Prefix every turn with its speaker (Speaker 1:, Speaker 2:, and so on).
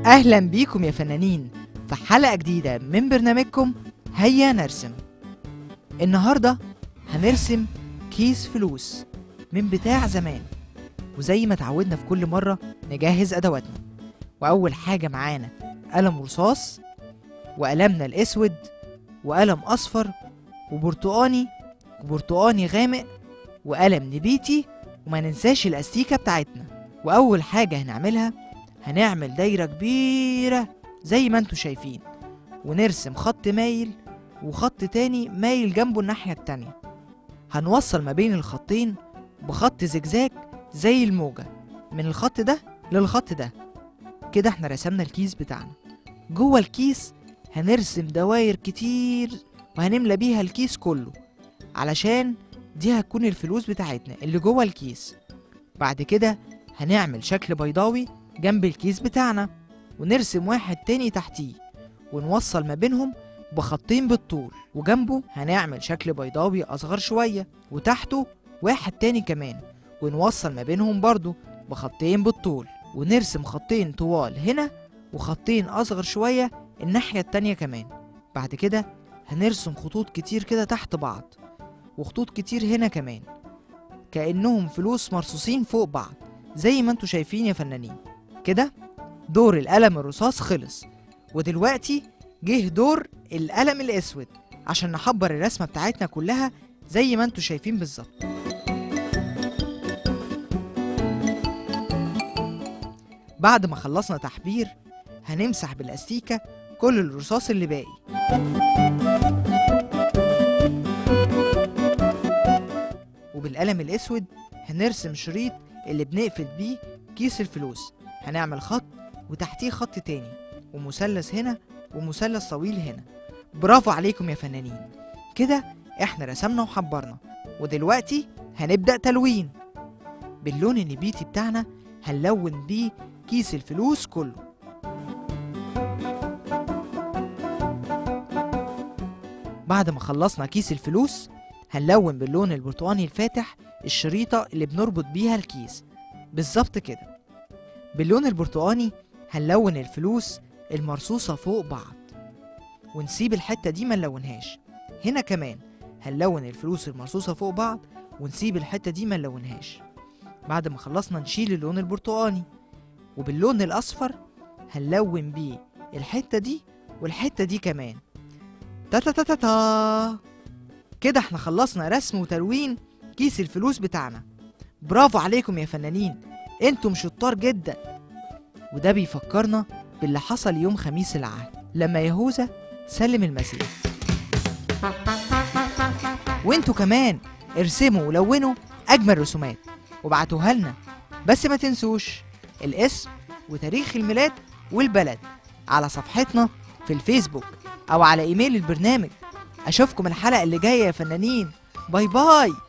Speaker 1: أهلا بيكم يا فنانين في حلقة جديدة من برنامجكم هيا نرسم النهاردة هنرسم كيس فلوس من بتاع زمان وزي ما اتعودنا في كل مرة نجهز أدواتنا وأول حاجة معانا قلم رصاص وقلمنا الأسود وقلم أصفر وبرتقاني وبرتقاني غامق وقلم نبيتي وما ننساش الأستيكة بتاعتنا وأول حاجة هنعملها هنعمل دايرة كبيرة زي ما انتوا شايفين ونرسم خط مايل وخط تاني مايل جنبه الناحية التانية هنوصل ما بين الخطين بخط زجزاج زي الموجة من الخط ده للخط ده كده احنا رسمنا الكيس بتاعنا جوه الكيس هنرسم دواير كتير وهنملى بيها الكيس كله علشان دي هتكون الفلوس بتاعتنا اللي جوه الكيس بعد كده هنعمل شكل بيضاوي جنب الكيس بتاعنا ونرسم واحد تاني تحتيه ونوصل ما بينهم بخطين بالطول وجنبه هنعمل شكل بيضاوي أصغر شوية وتحته واحد تاني كمان ونوصل ما بينهم برضو بخطين بالطول ونرسم خطين طوال هنا وخطين أصغر شوية الناحية التانية كمان بعد كده هنرسم خطوط كتير كده تحت بعض وخطوط كتير هنا كمان كأنهم فلوس مرصوصين فوق بعض زي ما انتوا شايفين يا فنانين كده دور القلم الرصاص خلص ودلوقتي جه دور القلم الاسود عشان نحبر الرسمه بتاعتنا كلها زي ما انتوا شايفين بالظبط بعد ما خلصنا تحبير هنمسح بالاستيكه كل الرصاص اللي باقي وبالقلم الاسود هنرسم شريط اللي بنقفل بيه كيس الفلوس هنعمل خط وتحتيه خط تاني ومثلث هنا ومثلث طويل هنا برافو عليكم يا فنانين كده احنا رسمنا وحبرنا ودلوقتي هنبدأ تلوين باللون النبيتي بتاعنا هنلون بيه كيس الفلوس كله بعد ما خلصنا كيس الفلوس هنلون باللون البرتقاني الفاتح الشريطة اللي بنربط بيها الكيس بالظبط كده باللون البرتقاني هنلون الفلوس المرصوصة فوق بعض ونسيب الحتة دي ما نلونهاش هنا كمان هنلون الفلوس المرصوصة فوق بعض ونسيب الحتة دي ما نلونهاش بعد ما خلصنا نشيل اللون البرتقاني وباللون الأصفر هنلون بيه الحتة دي والحتة دي كمان تا تا تا تا تا كده احنا خلصنا رسم وتلوين كيس الفلوس بتاعنا برافو عليكم يا فنانين انتم شطار جدا وده بيفكرنا باللي حصل يوم خميس العهد لما يهوذا سلم المسيح وانتوا كمان ارسموا ولونوا اجمل رسومات وابعتوها لنا بس ما تنسوش الاسم وتاريخ الميلاد والبلد على صفحتنا في الفيسبوك او على ايميل البرنامج اشوفكم الحلقه اللي جايه يا فنانين باي باي